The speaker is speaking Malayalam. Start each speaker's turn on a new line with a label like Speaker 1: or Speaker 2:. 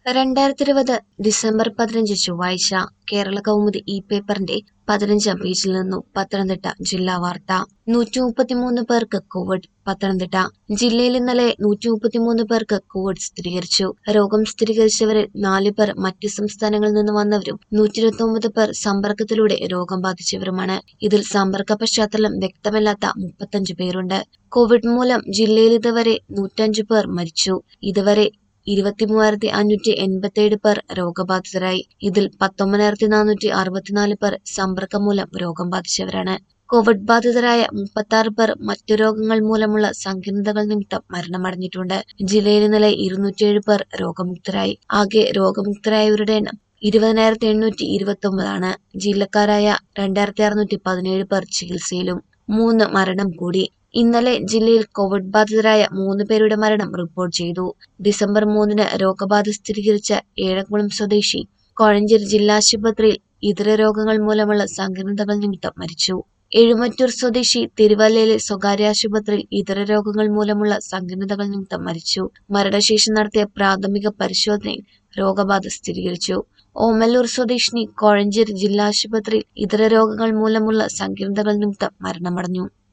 Speaker 1: രണ്ടായിരത്തി ഇരുപത് ഡിസംബർ പതിനഞ്ച് ചൊവ്വാഴ്ച കേരള കൗമുദി ഇ പേപ്പറിന്റെ പതിനഞ്ചാം പേജിൽ നിന്നും പത്തനംതിട്ട ജില്ലാ വാർത്ത നൂറ്റി മുപ്പത്തിമൂന്ന് പേർക്ക് കോവിഡ് പത്തനംതിട്ട ജില്ലയിൽ ഇന്നലെ നൂറ്റി മുപ്പത്തിമൂന്ന് പേർക്ക് കോവിഡ് സ്ഥിരീകരിച്ചു രോഗം സ്ഥിരീകരിച്ചവരിൽ നാല് പേർ മറ്റ് സംസ്ഥാനങ്ങളിൽ നിന്ന് വന്നവരും നൂറ്റി ഇരുപത്തി പേർ സമ്പർക്കത്തിലൂടെ രോഗം ബാധിച്ചവരുമാണ് ഇതിൽ സമ്പർക്ക പശ്ചാത്തലം വ്യക്തമല്ലാത്ത മുപ്പത്തഞ്ച് പേരുണ്ട് കോവിഡ് മൂലം ജില്ലയിൽ ഇതുവരെ നൂറ്റഞ്ച് പേർ മരിച്ചു ഇതുവരെ ഇരുപത്തിമൂവായിരത്തി അഞ്ഞൂറ്റി എൺപത്തിയേഴ് പേർ രോഗബാധിതരായി ഇതിൽ പത്തൊമ്പതിനായിരത്തി നാനൂറ്റി അറുപത്തിനാല് പേർ സമ്പർക്കം മൂലം രോഗം ബാധിച്ചവരാണ് കോവിഡ് ബാധിതരായ മുപ്പത്തി ആറ് പേർ മറ്റു രോഗങ്ങൾ മൂലമുള്ള സങ്കീർണതകൾ നിമിത്തം മരണമടഞ്ഞിട്ടുണ്ട് ജില്ലയിൽ ഇന്നലെ ഇരുന്നൂറ്റിയേഴ് പേർ രോഗമുക്തരായി ആകെ രോഗമുക്തരായവരുടെ എണ്ണം ഇരുപതിനായിരത്തി എണ്ണൂറ്റി ഇരുപത്തി ഒമ്പതാണ് ജില്ലക്കാരായ രണ്ടായിരത്തി അറുന്നൂറ്റി പതിനേഴ് പേർ ചികിത്സയിലും മൂന്ന് മരണം കൂടി ഇന്നലെ ജില്ലയിൽ കോവിഡ് ബാധിതരായ മൂന്ന് പേരുടെ മരണം റിപ്പോർട്ട് ചെയ്തു ഡിസംബർ മൂന്നിന് രോഗബാധ സ്ഥിരീകരിച്ച ഏഴംകുളം സ്വദേശി കോഴഞ്ചേരി ജില്ലാ ആശുപത്രിയിൽ ഇതര രോഗങ്ങൾ മൂലമുള്ള സങ്കീർണതകൾ നിമിത്തം മരിച്ചു എഴുമറ്റൂർ സ്വദേശി തിരുവല്ലയിലെ സ്വകാര്യ ആശുപത്രിയിൽ ഇതര രോഗങ്ങൾ മൂലമുള്ള സങ്കീർണതകൾ നിമിത്തം മരിച്ചു മരണശേഷം നടത്തിയ പ്രാഥമിക പരിശോധനയിൽ രോഗബാധ സ്ഥിരീകരിച്ചു ഓമല്ലൂർ സ്വദേശിനി കോഴഞ്ചേരി ജില്ലാ ആശുപത്രിയിൽ ഇതര രോഗങ്ങൾ മൂലമുള്ള സങ്കീർണതകൾ നിമിത്തം മരണമടഞ്ഞു